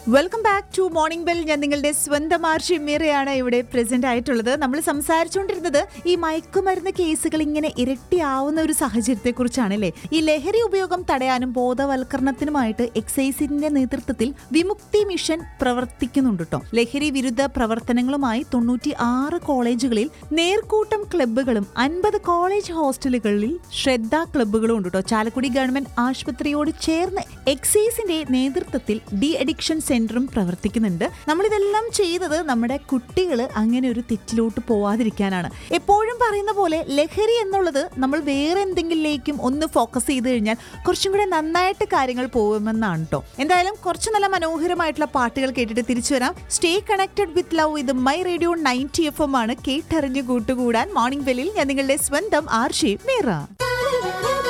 welcome back to morning bell ഞാൻ നിങ്ങളുടെ സ്വന്തം ആർഷി മീറയാണ് ഇവിടെ പ്രസന്റ് ആയിട്ടുള്ളത് നമ്മൾ സംസാരിച്ചുകൊണ്ടിരുന്നത് ഈ മയക്കുമരുന്ന് കേസുകൾ ഇങ്ങനെ ഇരട്ടിയാവുന്ന ഒരു സാഹചര്യത്തെ കുറിച്ചാണല്ലേ ഈ ലഹരി ഉപയോഗം തടയാനും ബോധവൽക്കരണത്തിനുമായിട്ട് എക്സൈസിന്റെ നേതൃത്വത്തിൽ വിമുക്തി മിഷൻ പ്രവർത്തിക്കുന്നുണ്ട് കേട്ടോ ലഹരി വിരുദ്ധ പ്രവർത്തനങ്ങളുമായി തൊണ്ണൂറ്റി ആറ് കോളേജുകളിൽ നേർക്കൂട്ടം ക്ലബ്ബുകളും അൻപത് കോളേജ് ഹോസ്റ്റലുകളിൽ ശ്രദ്ധ ക്ലബ്ബുകളും ഉണ്ട് കേട്ടോ ചാലക്കുടി ഗവൺമെന്റ് ആശുപത്രിയോട് ചേർന്ന് എക്സൈസിന്റെ നേതൃത്വത്തിൽ ഡി അഡിക്ഷൻ സെന്ററും പ്രവർത്തിക്കുന്നുണ്ട് നമ്മളിതെല്ലാം ചെയ്തത് നമ്മുടെ കുട്ടികൾ അങ്ങനെ ഒരു തെറ്റിലോട്ട് പോവാതിരിക്കാനാണ് എപ്പോഴും പറയുന്ന പോലെ ലഹരി എന്നുള്ളത് നമ്മൾ വേറെ എന്തെങ്കിലേക്കും ഒന്ന് ഫോക്കസ് ചെയ്ത് കഴിഞ്ഞാൽ കുറച്ചും കൂടെ നന്നായിട്ട് കാര്യങ്ങൾ പോകുമെന്നാണ് കേട്ടോ എന്തായാലും കുറച്ച് നല്ല മനോഹരമായിട്ടുള്ള പാട്ടുകൾ കേട്ടിട്ട് തിരിച്ചു വരാം സ്റ്റേ കണക്റ്റഡ് വിത്ത് ലവ് ഇത് my radio ninety F M ആണ് കേട്ടറിഞ്ഞു കൂട്ടുകൂടാൻ മോർണിംഗ് വെല്ലിൽ ഞാൻ നിങ്ങളുടെ സ്വന്തം ആർഷി മീറ